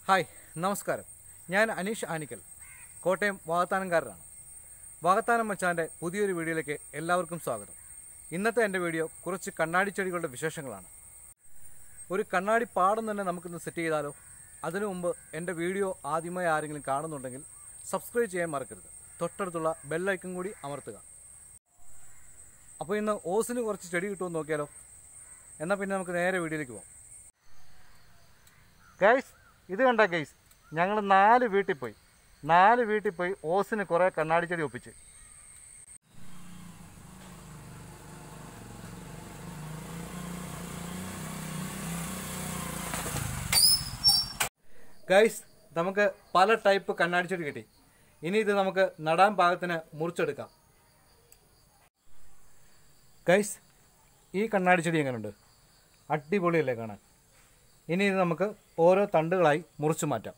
hi നമസ്കാരം ഞാൻ അനീഷ് ആനിക്കൽ കോട്ടയം വാകത്താനംകാരനാണ് വാകത്താനം മച്ചാൻ്റെ പുതിയൊരു വീഡിയോയിലേക്ക് എല്ലാവർക്കും സ്വാഗതം ഇന്നത്തെ എൻ്റെ വീഡിയോ കുറച്ച് കണ്ണാടി ചെടികളുടെ വിശേഷങ്ങളാണ് ഒരു കണ്ണാടി പാടം തന്നെ നമുക്കിന്ന് സെറ്റ് ചെയ്താലോ അതിനു മുമ്പ് എൻ്റെ വീഡിയോ ആദ്യമായി ആരെങ്കിലും കാണുന്നുണ്ടെങ്കിൽ സബ്സ്ക്രൈബ് ചെയ്യാൻ മറക്കരുത് തൊട്ടടുത്തുള്ള ബെല്ലൈക്കൺ കൂടി അമർത്തുക അപ്പോൾ ഇന്ന് ഓസിന് കുറച്ച് ചെടി കിട്ടുമെന്ന് നോക്കിയാലോ എന്നാൽ പിന്നെ നമുക്ക് നേരെ വീഡിയോയിലേക്ക് പോകാം ഗൈസ് ഇത് കണ്ട ഗൈസ് ഞങ്ങൾ നാല് വീട്ടിൽ പോയി നാല് വീട്ടിൽ പോയി ഓസിന് കുറേ കണ്ണാടി ചെടി ഒപ്പിച്ച് ഗൈസ് നമുക്ക് പല ടൈപ്പ് കണ്ണാടി ചെടി കിട്ടി ഇനി ഇത് നമുക്ക് നടാൻ പാകത്തിന് മുറിച്ചെടുക്കാം ഗൈസ് ഈ കണ്ണാടി ചെടി എങ്ങനെയുണ്ട് അടിപൊളിയല്ലേ കാണാൻ ഇനി ഇത് നമുക്ക് ഓരോ തണ്ടുകളായി മുറിച്ചു മാറ്റാം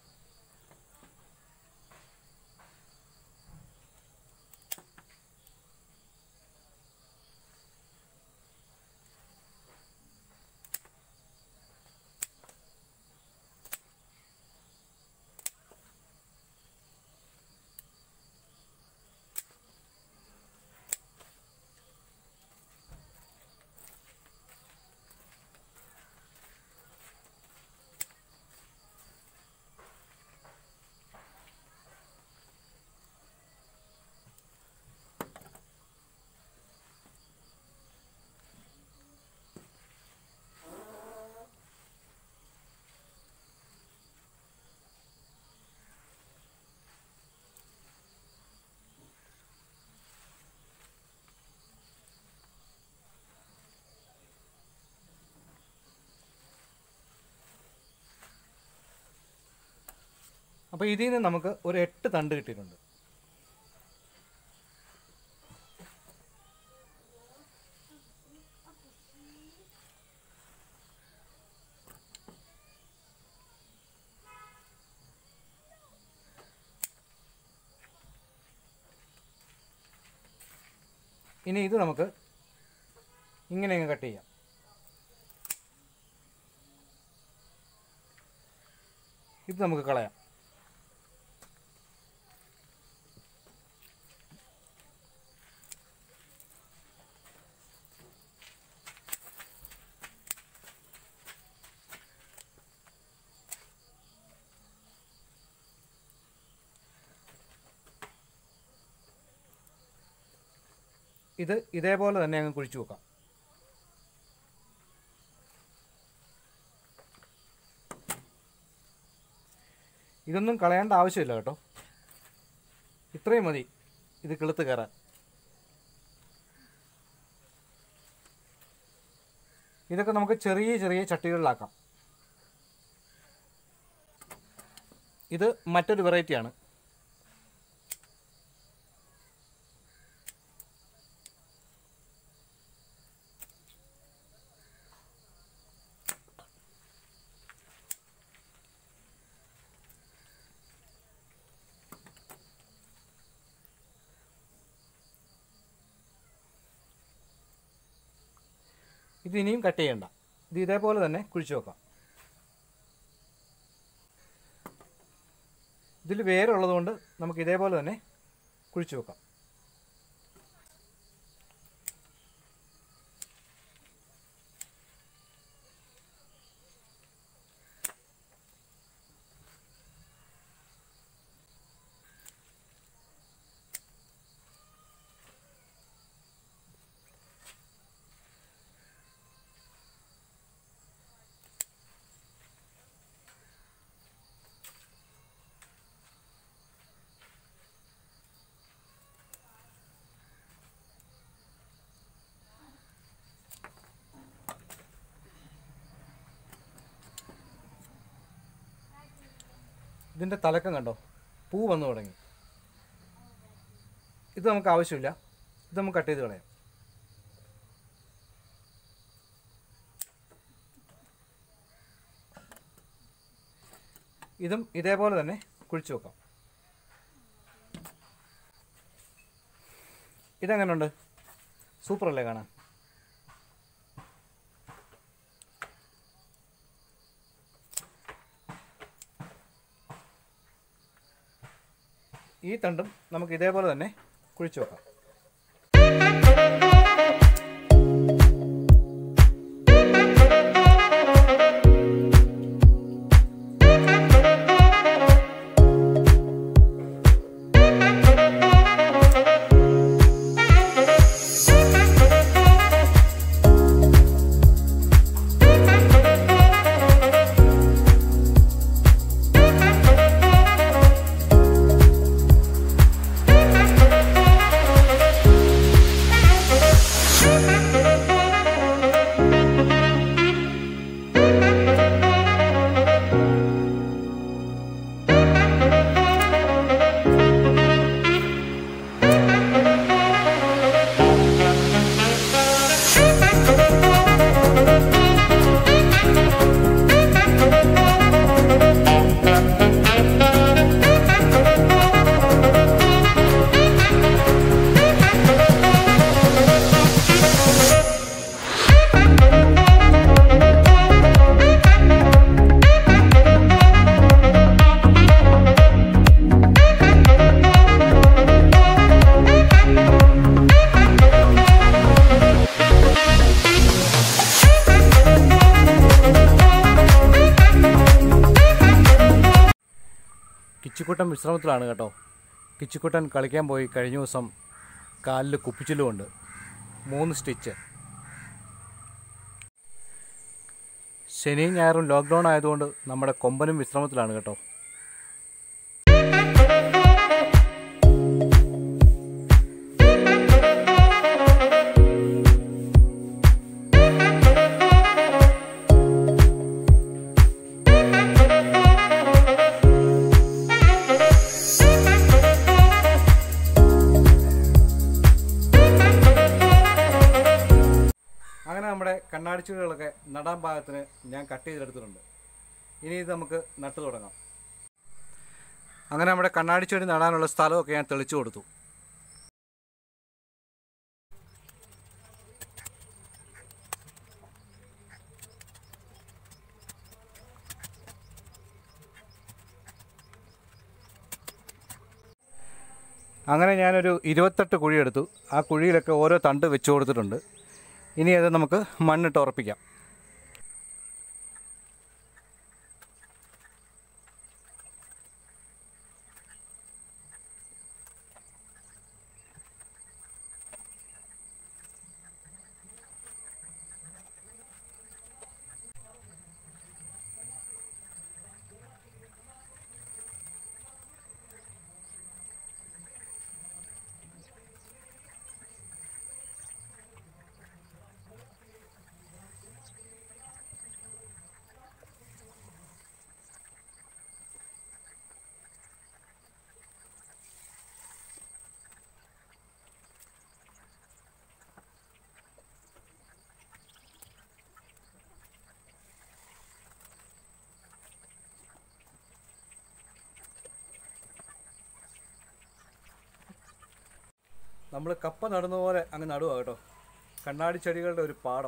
അപ്പോൾ ഇതിൽ നിന്ന് നമുക്ക് ഒരു എട്ട് തണ്ട് കിട്ടിയിട്ടുണ്ട് ഇനി ഇത് നമുക്ക് ഇങ്ങനെ അങ്ങ് കട്ട് ചെയ്യാം ഇത് നമുക്ക് കളയാം ഇത് ഇതേപോലെ തന്നെ അങ്ങ് കുഴിച്ചു വെക്കാം ഇതൊന്നും കളയേണ്ട ആവശ്യമില്ല കേട്ടോ ഇത്രയും മതി ഇത് കിളുത്ത് കയറാൻ ഇതൊക്കെ നമുക്ക് ചെറിയ ചെറിയ ചട്ടികളിലാക്കാം ഇത് മറ്റൊരു വെറൈറ്റിയാണ് ഇത് ഇനിയും കട്ട് ചെയ്യണ്ട ഇത് ഇതേപോലെ തന്നെ കുഴിച്ചു വെക്കാം ഇതിൽ വേരുള്ളതുകൊണ്ട് നമുക്ക് ഇതേപോലെ തന്നെ കുഴിച്ചു വെക്കാം ഇതിൻ്റെ തലക്കം കണ്ടോ പൂ വന്നു തുടങ്ങി ഇത് നമുക്ക് ആവശ്യമില്ല ഇത് നമുക്ക് കട്ട് ചെയ്ത് കളയാം ഇതും ഇതേപോലെ തന്നെ കുഴിച്ചു വെക്കാം ഇതെങ്ങനെയുണ്ട് സൂപ്പർ അല്ലേ കാണാൻ ഈ തണ്ടും നമുക്ക് ഇതേപോലെ തന്നെ കുഴിച്ചു വെക്കാം കിച്ചുക്കുട്ടൻ വിശ്രമത്തിലാണ് കേട്ടോ കിച്ചുക്കുട്ടൻ കളിക്കാൻ പോയി കഴിഞ്ഞ ദിവസം കാലിൽ കുപ്പിച്ചിലുമുണ്ട് മൂന്ന് സ്റ്റിച്ച് ശനിയും ഞായറും ലോക്ക്ഡൗൺ ആയതുകൊണ്ട് നമ്മുടെ കൊമ്പനും വിശ്രമത്തിലാണ് കേട്ടോ അങ്ങനെ നമ്മുടെ കണ്ണാടിച്ചുകളൊക്കെ നടാൻ പാകത്തിന് ഞാൻ കട്ട് ചെയ്തെടുത്തിട്ടുണ്ട് ഇനി ഇത് നമുക്ക് നട്ടു തുടങ്ങാം അങ്ങനെ നമ്മുടെ കണ്ണാടിച്ചെടി നടാനുള്ള സ്ഥലമൊക്കെ ഞാൻ തെളിച്ചു കൊടുത്തു അങ്ങനെ ഞാനൊരു ഇരുപത്തെട്ട് കുഴിയെടുത്തു ആ കുഴിയിലൊക്കെ ഓരോ തണ്ട് വെച്ച് കൊടുത്തിട്ടുണ്ട് ഇനി അത് നമുക്ക് മണ്ണിട്ട് ഉറപ്പിക്കാം നമ്മൾ കപ്പ നടുന്ന പോലെ അങ്ങ് നടുക കേട്ടോ കണ്ണാടി ചെടികളുടെ ഒരു പാടം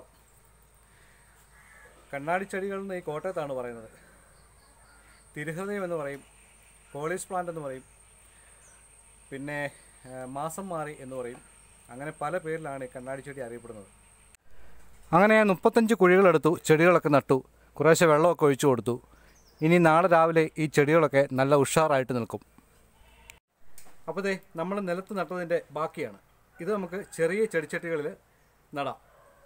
കണ്ണാടി ചെടികൾ എന്ന് ഈ കോട്ടയത്താണ് പറയുന്നത് തിരുഹൃദയം എന്ന് പറയും പോളീസ് പ്ലാന്റ് എന്ന് പറയും പിന്നെ ആ, മാസം മാറി എന്ന് പറയും അങ്ങനെ പല പേരിലാണ് ഈ കണ്ണാടി ചെടി അറിയപ്പെടുന്നത് അങ്ങനെ ഞാൻ മുപ്പത്തഞ്ച് കുഴികളെടുത്തു ചെടികളൊക്കെ നട്ടു കുറേശ്ശെ വെള്ളമൊക്കെ ഒഴിച്ചു കൊടുത്തു ഇനി നാളെ രാവിലെ ഈ ചെടികളൊക്കെ നല്ല ഉഷാറായിട്ട് നിൽക്കും അപ്പോൾ ദേ നമ്മൾ നിലത്ത് നട്ടതിൻ്റെ ബാക്കിയാണ് ഇത് നമുക്ക് ചെറിയ ചെടിച്ചട്ടികളിൽ നടാം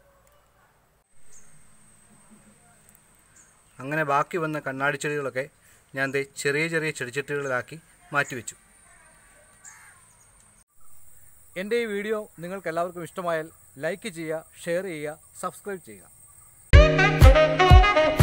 അങ്ങനെ ബാക്കി വന്ന കണ്ണാടി ചെടികളൊക്കെ ഞാൻ ദേ ചെറിയ ചെറിയ ചെടിച്ചട്ടികളിലാക്കി മാറ്റിവെച്ചു എൻ്റെ ഈ വീഡിയോ നിങ്ങൾക്ക് എല്ലാവർക്കും ഇഷ്ടമായാൽ ലൈക്ക് ചെയ്യുക ഷെയർ ചെയ്യുക സബ്സ്ക്രൈബ് ചെയ്യുക